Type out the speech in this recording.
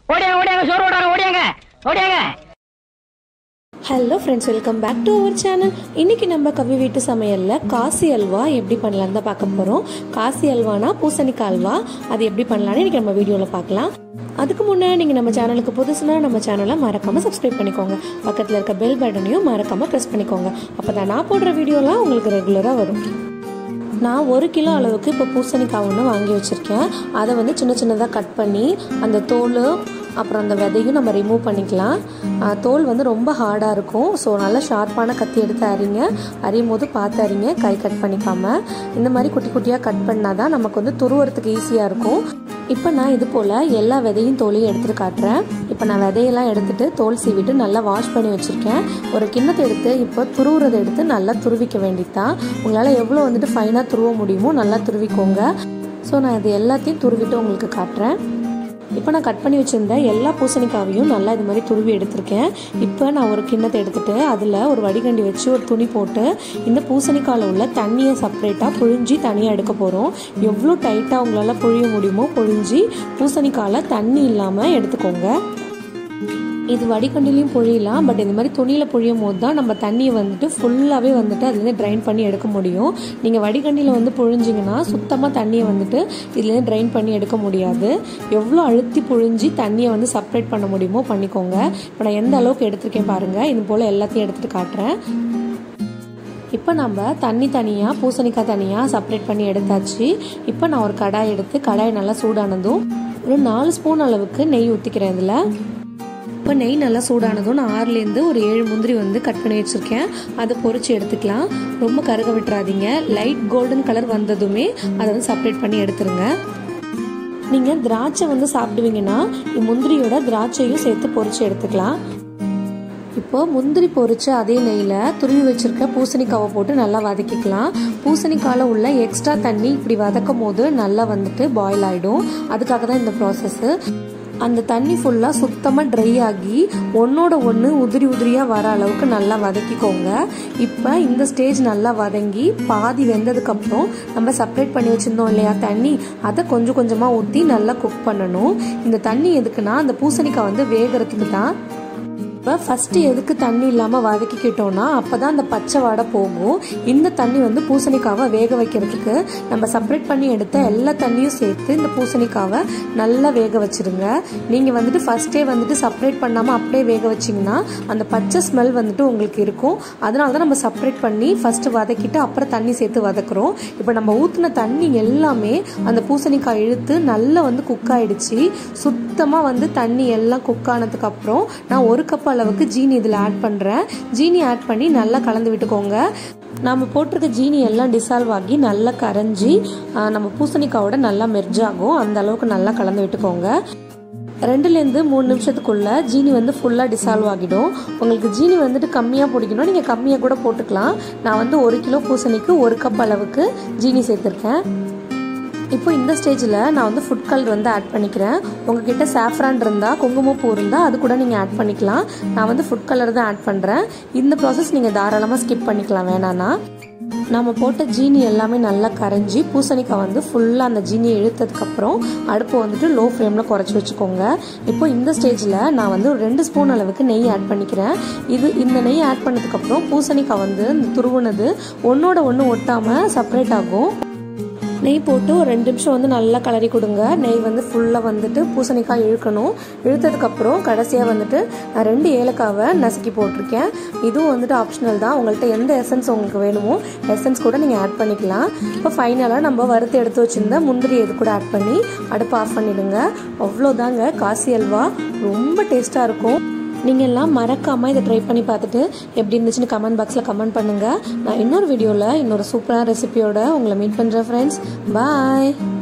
ஓடியாங்க ஓடியாங்க சோறு ஓடாங்க ஓடியாங்க ஓடியாங்க hello friends welcome back to our channel இன்னைக்கு நம்ம கவி வீட்டு சமையலில் காசி அல்வா எப்படி பண்ணலான்னு தான் பார்க்க போகிறோம் காசி அல்வானா பூசணிக்காய் அல்வா அது எப்படி பண்ணலான்னு இன்னைக்கு நம்ம வீடியோவில் பார்க்கலாம் அதுக்கு முன்னே நீங்கள் நம்ம சேனலுக்கு புதுசுனா நம்ம சேனலை மறக்காமல் சப்ஸ்கிரைப் பண்ணிக்கோங்க பக்கத்தில் இருக்க பெல் பட்டனையும் மறக்காமல் ப்ரெஸ் பண்ணிக்கோங்க அப்போ தான் நான் போடுற வீடியோலாம் உங்களுக்கு ரெகுலராக வரும் நான் ஒரு கிலோ அளவுக்கு இப்போ பூசணிக்காய் ஒன்று வாங்கி வச்சுருக்கேன் அதை வந்து சின்ன சின்னதாக கட் பண்ணி அந்த தோல் அப்புறம் அந்த விதையும் நம்ம ரிமூவ் பண்ணிக்கலாம் ஆஹ் தோல் வந்து ரொம்ப ஹார்டாக இருக்கும் ஸோ நல்லா ஷார்ப்பான கத்தி எடுத்து அரிங்க அரியும் போது பார்த்து அரிங்க கை கட் பண்ணிக்காம இந்த மாதிரி குட்டி குட்டியாக கட் பண்ணால் தான் நமக்கு வந்து துருவறதுக்கு ஈஸியாக இருக்கும் இப்போ நான் இது போல் எல்லா விதையும் தோலையும் எடுத்துகிட்டு காட்டுறேன் இப்போ நான் விதையெல்லாம் எடுத்துட்டு தோல் சீவிட்டு நல்லா வாஷ் பண்ணி வச்சுருக்கேன் ஒரு கிண்ணத்தை எடுத்து இப்போ துருவுறதை எடுத்து நல்லா துருவிக்க வேண்டித்தான் உங்களால் எவ்வளோ வந்துட்டு ஃபைனாக துருவ முடியுமோ நல்லா துருவிக்கோங்க ஸோ நான் இது எல்லாத்தையும் துருவிட்டு உங்களுக்கு காட்டுறேன் இப்போ நான் கட் பண்ணி வச்சுருந்த எல்லா பூசணிக்காவையும் நல்லா இது மாதிரி துருவி எடுத்திருக்கேன் இப்போ நான் ஒரு கிண்ணத்தை எடுத்துட்டு அதில் ஒரு வடிகண்டி வச்சு ஒரு துணி போட்டு இந்த பூசணிக்காயில் உள்ள தண்ணியை செப்பரேட்டாக புழிஞ்சி தனியாக எடுக்க போகிறோம் எவ்வளோ டைட்டாக உங்களால் புழிய முடியுமோ புழிஞ்சி பூசணிக்காயில் தண்ணி இல்லாமல் எடுத்துக்கோங்க இது வடிகண்டிலையும் புழியலாம் பட் இந்த மாதிரி துணியில் புழியும் போது தான் நம்ம தண்ணியை வந்துட்டு ஃபுல்லாகவே வந்துட்டு அதுலேருந்து ட்ரைன் பண்ணி எடுக்க முடியும் நீங்கள் வடிகண்டியில் வந்து புழிஞ்சிங்கன்னா சுத்தமாக தண்ணியை வந்துட்டு இதுலேருந்து ட்ரைன் பண்ணி எடுக்க முடியாது எவ்வளோ அழுத்தி புழிஞ்சி தண்ணியை வந்து செப்பரேட் பண்ண முடியுமோ பண்ணிக்கோங்க இப்போ நான் எந்த அளவுக்கு எடுத்திருக்கேன் பாருங்கள் இது போல் எல்லாத்தையும் எடுத்துகிட்டு காட்டுறேன் இப்போ நம்ம தண்ணி தனியாக பூசணிக்காய் தனியாக செப்பரேட் பண்ணி எடுத்தாச்சு இப்போ நான் ஒரு கடாய் எடுத்து கடாய் நல்லா சூடானதும் ஒரு நாலு ஸ்பூன் அளவுக்கு நெய் ஊற்றிக்கிறேன் இதில் இப்போ நெய் நல்லா சூடானதும் நான் ஆறுலேருந்து ஒரு ஏழு முந்திரி வந்து கட் பண்ணி வச்சுருக்கேன் அதை பொரிச்சு எடுத்துக்கலாம் ரொம்ப கருக விட்டுறாதீங்க லைட் கோல்டன் கலர் வந்ததுமே அதை வந்து செப்பரேட் பண்ணி எடுத்துருங்க நீங்கள் திராட்சை வந்து சாப்பிடுவீங்கன்னா முந்திரியோட திராட்சையும் சேர்த்து பொரிச்சு எடுத்துக்கலாம் இப்போ முந்திரி பொரிச்சு அதே நெய்யில் துருவி வச்சிருக்க பூசணிக்காவை போட்டு நல்லா வதக்கிக்கலாம் பூசணிக்காயில் உள்ள எக்ஸ்ட்ரா தண்ணி இப்படி வதக்கும் போது நல்லா வந்துட்டு பாயில் ஆகிடும் அதுக்காக தான் இந்த ப்ராசஸ்ஸு அந்த தண்ணி ஃபுல்லாக சுத்தமாக ட்ரை ஆகி ஒன்றோட ஒன்று உதிரி உதிரியாக வர அளவுக்கு நல்லா வதக்கிக்கோங்க இப்போ இந்த ஸ்டேஜ் நல்லா வதங்கி பாதி வெந்ததுக்கப்புறம் நம்ம செப்பரேட் பண்ணி வச்சுருந்தோம் இல்லையா தண்ணி அதை கொஞ்சம் கொஞ்சமாக ஊற்றி நல்லா குக் பண்ணணும் இந்த தண்ணி எதுக்குன்னா அந்த பூசணிக்காய் வந்து வேகிறதுக்கு தான் இப்போ ஃபஸ்ட்டு எதுக்கு தண்ணி இல்லாமல் வதக்கிக்கிட்டோம்னா அப்போ தான் அந்த பச்சை வாடை போகும் இந்த தண்ணி வந்து பூசணிக்காவை வேக வைக்கிறதுக்கு நம்ம செப்பரேட் பண்ணி எடுத்த எல்லா தண்ணியும் சேர்த்து இந்த பூசணிக்காவை நல்லா வேக வச்சிருங்க நீங்கள் வந்துட்டு ஃபஸ்ட்டே வந்துட்டு செப்பரேட் பண்ணாமல் அப்படியே வேக வச்சிங்கன்னா அந்த பச்சை ஸ்மெல் வந்துட்டு உங்களுக்கு இருக்கும் அதனால தான் நம்ம செப்பரேட் பண்ணி ஃபஸ்ட்டு வதக்கிட்டு அப்புறம் தண்ணி சேர்த்து வதக்குறோம் இப்போ நம்ம ஊற்றின தண்ணி எல்லாமே அந்த பூசணிக்காய் இழுத்து நல்லா வந்து குக் ஆயிடுச்சு சுத்தமாக வந்து தண்ணி எல்லாம் குக் ஆனதுக்கப்புறம் நான் ஒரு கப் அளவுக்கு ஜீனி இதில் ஆட் பண்ணுறேன் ஜீனி ஆட் பண்ணி நல்லா கலந்து விட்டுக்கோங்க நம்ம போட்டிருக்க ஜீனி எல்லாம் டிசால்வ் ஆகி நல்லா கரைஞ்சி நம்ம பூசணிக்காவோட நல்லா மெர்ஜ் ஆகும் அந்த அளவுக்கு நல்லா கலந்து விட்டுக்கோங்க ரெண்டுலேருந்து மூணு நிமிஷத்துக்குள்ள ஜீனி வந்து ஃபுல்லாக டிசால்வ் ஆகிடும் உங்களுக்கு ஜீனி வந்துட்டு கம்மியாக பிடிக்கணும் நீங்கள் கம்மியாக கூட போட்டுக்கலாம் நான் வந்து ஒரு கிலோ பூசணிக்கு ஒரு கப் அளவுக்கு ஜீனி சேர்த்துருக்கேன் இப்போ இந்த ஸ்டேஜில் நான் வந்து ஃபுட் கலர் வந்து ஆட் பண்ணிக்கிறேன் உங்ககிட்ட சாஃப்ரான் இருந்தால் குங்குமப்பூ இருந்தால் அது கூட நீங்கள் ஆட் பண்ணிக்கலாம் நான் வந்து ஃபுட் கலர் தான் ஆட் பண்ணுறேன் இந்த ப்ராசஸ் நீங்கள் தாராளமாக ஸ்கிப் பண்ணிக்கலாம் வேணான்னா நம்ம போட்ட ஜீனி எல்லாமே நல்லா கரைஞ்சி பூசணிக்காய் வந்து ஃபுல்லாக அந்த ஜீனியை இழுத்ததுக்கப்புறம் அடுப்பு வந்துட்டு லோ ஃப்ளேமில் குறைச்சி வச்சுக்கோங்க இப்போ இந்த ஸ்டேஜில் நான் வந்து ஒரு ரெண்டு ஸ்பூன் அளவுக்கு நெய் ஆட் பண்ணிக்கிறேன் இது இந்த நெய் ஆட் பண்ணதுக்கப்புறம் பூசணிக்காய் வந்து இந்த துருவுனது ஒன்றோட ஒன்று ஒட்டாமல் செப்பரேட் ஆகும் நெய் போட்டு ஒரு ரெண்டு நிமிஷம் வந்து நல்லா கலரி கொடுங்க நெய் வந்து ஃபுல்லாக வந்துட்டு பூசணிக்காய் இழுக்கணும் இழுத்ததுக்கப்புறம் கடைசியாக வந்துட்டு நான் ரெண்டு ஏலக்காவை நசுக்கி போட்டிருக்கேன் இதுவும் வந்துட்டு ஆப்ஷனல் தான் உங்கள்கிட்ட எந்த எசன்ஸ் உங்களுக்கு வேணுமோ எசன்ஸ் கூட நீங்கள் ஆட் பண்ணிக்கலாம் இப்போ ஃபைனலாக நம்ம வறுத்து எடுத்து வச்சுருந்த முந்திரி இது கூட ஆட் பண்ணி அடுப்பு ஆஃப் பண்ணிவிடுங்க அவ்வளோதாங்க காசி அல்வா ரொம்ப டேஸ்ட்டாக இருக்கும் நீங்கள் எல்லாம் மறக்காமல் இதை ட்ரை பண்ணி பார்த்துட்டு எப்படி இருந்துச்சுன்னு கமெண்ட் பாக்ஸில் கமெண்ட் பண்ணுங்கள் நான் இன்னொரு வீடியோவில் இன்னொரு சூப்பரான ரெசிபியோட உங்களை மீட் பண்ணுறேன் ஃப்ரெண்ட்ஸ் பாய்